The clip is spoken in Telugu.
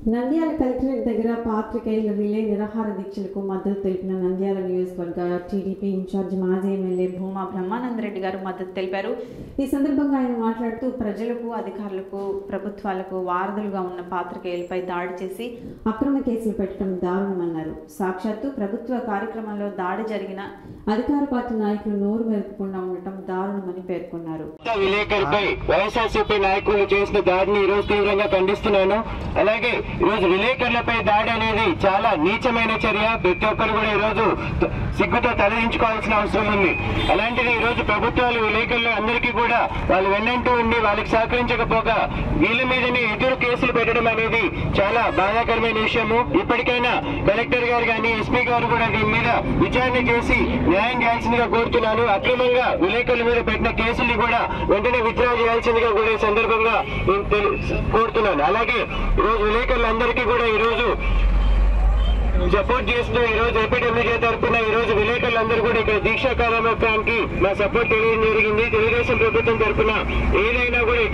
నంద్యాల కలెక్టరేట్ దగ్గర పాత్రికేయుల రిలే నిరాహార దీక్షలకు మద్దతు తెలిపిన నంద్యాల నియోజకవర్గ టీడీపీ ఇన్ఛార్జ్ మాజీ ఎమ్మెల్యే భూమా బ్రహ్మానందరెడ్డి గారు మద్దతు తెలిపారు ఈ సందర్భంగా ఆయన మాట్లాడుతూ ప్రజలకు అధికారులకు ప్రభుత్వాలకు వారధులుగా ఉన్న పాత్రికేయులపై దాడి చేసి అక్రమ కేసులు పెట్టడం దారుణమన్నారు సాక్షాత్తు ప్రభుత్వ కార్యక్రమంలో దాడి జరిగిన అధికార పార్టీ నాయకులు నోరు మెరుపుకుండా ఉండటం దారుణమని పేర్కొన్నారు వార్తా విలేకరుపై వైఎస్ఆర్సీపీ నాయకులు చేసిన దాడిని ఈ రోజు తీవ్రంగా ఖండిస్తున్నాను అలాగే ఈ రోజు విలేకరులపై దాడి అనేది చాలా నీచమైన చర్య ప్రతి ఒక్కరు కూడా ఈ రోజు త- సిగ్గుతో తలదించుకోవాల్సిన అవసరం ఉంది అలాంటిది ఈ రోజు ప్రభుత్వాలు విలేకరులు అందరికీ కూడా వాళ్ళు వెన్నంటూ ఉండి వాళ్ళకి సహకరించకపోగా వీళ్ళ మీదనే ఎదురు కేసులు పెట్టడం అనేది చాలా బాధాకరమైన విషయము ఇప్పటికైనా కలెక్టర్ గారు కానీ ఎస్పీ గారు కూడా దీని మీద విచారణ చేసి న్యాయం చేయాల్సిందిగా కోరుతున్నాను అక్రమంగా విలేకరుల మీద పెట్టిన కేసుల్ని కూడా వెంటనే విత్డ్రా చేయాల్సిందిగా కూడా ఈ సందర్భంగా నేను తెలు- కోరుతున్నాను అలాగే ఈరోజు విలేకరులందరికీ కూడా ఈరోజు సపోర్ట్ చేస్తూ ఈ రోజు ఎపిడెమిక్ తరఫున ఈ రోజు విలేకరులందరూ కూడా ఇక్కడ దీక్షా కార్యక్రమానికి మా సపోర్ట్ తెలియడం జరిగింది తెలుగుదేశం ప్రభుత్వం తరఫున ఏదైనా కూడా